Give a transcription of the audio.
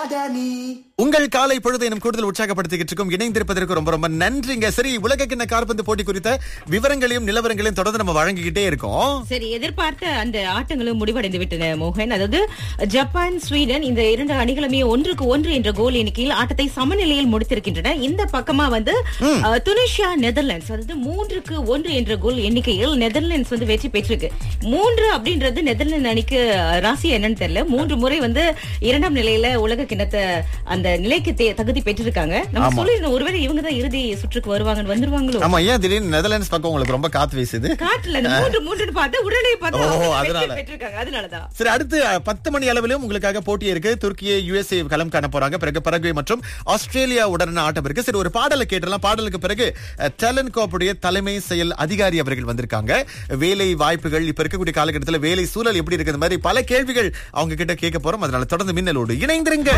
உங்கள் காலை பொழுதை இன்னும் கூடுதல் உற்சாகப்படுத்திக்கிட்டு இருக்கும் இணைந்திருப்பதற்கு ரொம்ப ரொம்ப நன்றிங்க சரி உலக கிண்ண கால்பந்து போட்டி குறித்த விவரங்களையும் நிலவரங்களையும் தொடர்ந்து நம்ம வழங்கிக்கிட்டே இருக்கோம் சரி எதிர்பார்த்த அந்த ஆட்டங்களும் முடிவடைந்து விட்டன மோகன் அதாவது ஜப்பான் ஸ்வீடன் இந்த இரண்டு அணிகளுமே ஒன்றுக்கு ஒன்று என்ற கோல் எண்ணிக்கையில் ஆட்டத்தை சமநிலையில் முடித்திருக்கின்றன இந்த பக்கமா வந்து அஹ், துனிஷியா நெதர்லாண்ட்ஸ் அதாவது மூன்றுக்கு ஒன்று என்ற கோல் எண்ணிக்கையில் நெதர்லாண்ட்ஸ் வந்து வெற்றி பெற்றிருக்கு மூன்று அப்படின்றது நெதர்லாந்து அணிக்கு அஹ், ராசி என்னன்னு தெரியல மூன்று முறை வந்து இரண்டாம் நிலையில உலக கிண்ணத்தை அந்த நிலைக்கு தே- தகுதி பெற்றிருக்காங்க நம்ம சொல்லிருந்தோம் ஒருவேளை இவங்க தான் இறுதி சுற்றுக்கு வருவாங்கன்னு வந்துருவாங்களோ ஆமா ஏன் திடீர்னு நெதர்லாண்ட்ஸ் பக்கம் உங்களுக்கு ரொம்ப காத்து வீசுது காட்டுல அந்த மூன்று மூன்று பார்த்து உடனே பார்த்து ஓ, அவங்க அதனால. வெற்றி பெற்றிருக்காங்க அதனாலதான் சரி அடுத்து அஹ், பத்து மணி அளவிலும் உங்களுக்காக போட்டி இருக்கு துருக்கிய யுஎஸ்ஏ களம் காண போறாங்க பிறகு பரகுவே மற்றும் ஆஸ்திரேலியா உடனான ஆட்டம் இருக்கு சரி ஒரு பாடலை கேட்டலாம் பாடலுக்கு பிறகு டேலன் கோப்புடைய தலைமை செயல் அதிகாரி அவர்கள் வந்திருக்காங்க வேலை வாய்ப்புகள் இப்ப இருக்கக்கூடிய காலகட்டத்தில் வேலை சூழல் எப்படி இருக்கு இந்த மாதிரி பல கேள்விகள் அவங்க கிட்ட கேட்க போறோம் அதனால தொடர்ந்து மின்னலோடு இணைந்திருங்க